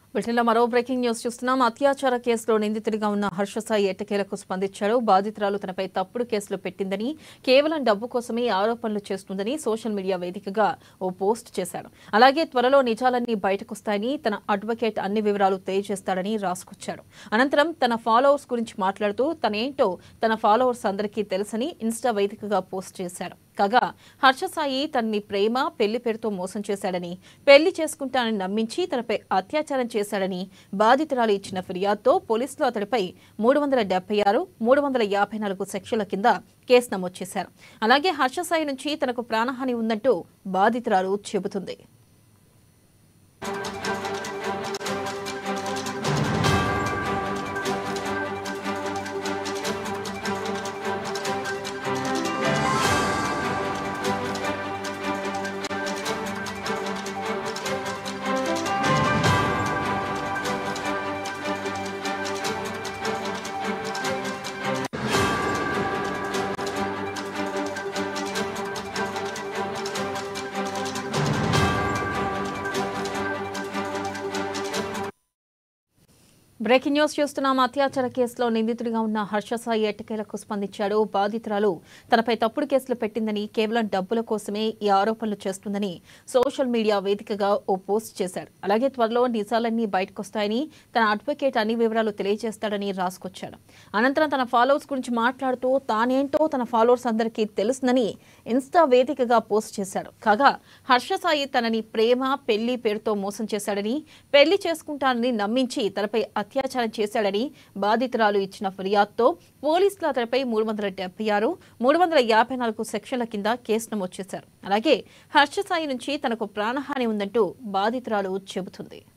బ్రిటన్లో మరో breaking news చూస్తున్నాం అత్యాచార కేసులో నిందితుడిగా ఉన్న హర్షసాయి ఎట్టకేలకు స్పందించాడు బాధితురాలు తనపై తప్పుడు కేసులు పెట్టిందని కేవలం డబ్బు కోసమే ఆరోపణలు చేస్తుందని సోషల్ మీడియా వేదికగా ఓ పోస్ట్ చేశాడు అలాగే త్వరలో నిజాలన్నీ బయటకొస్తాయని తన అడ్వకేట్ అన్ని వివరాలు తెలియజేస్తాడని రాసుకొచ్చాడు అనంతరం తన ఫాలోవర్స్ గురించి మాట్లాడుతూ తనేంటో తన ఫాలోవర్స్ అందరికీ తెలుసని ఇన్స్టా వేదికగా పోస్ట్ చేశాడు కాగా హర్షసాయి తనని ప్రేమ పెళ్లి పేరుతో మోసం చేశాడని పెళ్లి చేసుకుంటానని నమ్మించి తనపై అత్యాచారం చేశాడని బాధితురాలు ఇచ్చిన ఫిర్యాదుతో పోలీసులు అతడిపై మూడు వందల డెబ్బై ఆరు మూడు వందల యాభై నాలుగు సెక్షన్ల కింద కేసు నమోదు చేశారు అలాగే హర్షసాయి నుంచి తనకు ప్రాణహాని ఉందంటూ బాధితురాలు చెబుతుంది బ్రేకింగ్ న్యూస్ చూస్తున్నాం అత్యాచార కేసులో నిందితుడిగా ఉన్న హర్షసాయి ఎట్టకేలకు స్పందించాడు బాధితురాలు తనపై తప్పుడు కేసులు పెట్టిందని కేవలం డబ్బుల కోసమే ఈ ఆరోపణలు చేస్తుందని సోషల్ మీడియా వేదికగా ఓ పోస్ట్ చేశాడు అలాగే త్వరలో నిజాలన్నీ బయటకొస్తాయని తన అడ్వకేట్ అన్ని వివరాలు తెలియజేస్తాడని రాసుకొచ్చాడు అనంతరం తన ఫాలోవర్స్ గురించి మాట్లాడుతూ తానేంటో తన ఫాలోవర్స్ అందరికీ తెలుస్తుందని ఇన్స్టా వేదికగా పోస్ట్ చేశాడు కాగా హర్షసాయి తనని ప్రేమ పెళ్లి పేరుతో మోసం చేశాడని పెళ్లి చేసుకుంటానని నమ్మించి తనపై అత్యాచారం చేశాడని బాధితురాలు ఇచ్చిన ఫిర్యాదుతో పోలీసులు అతడిపై మూడు వందల డెబ్బై ఆరు మూడు వందల యాభై నాలుగు సెక్షన్ల కింద కేసు నమోదు చేశారు అలాగే హర్షసాయి నుంచి తనకు ప్రాణహాని ఉందంటూ బాధితురాలు చెబుతుంది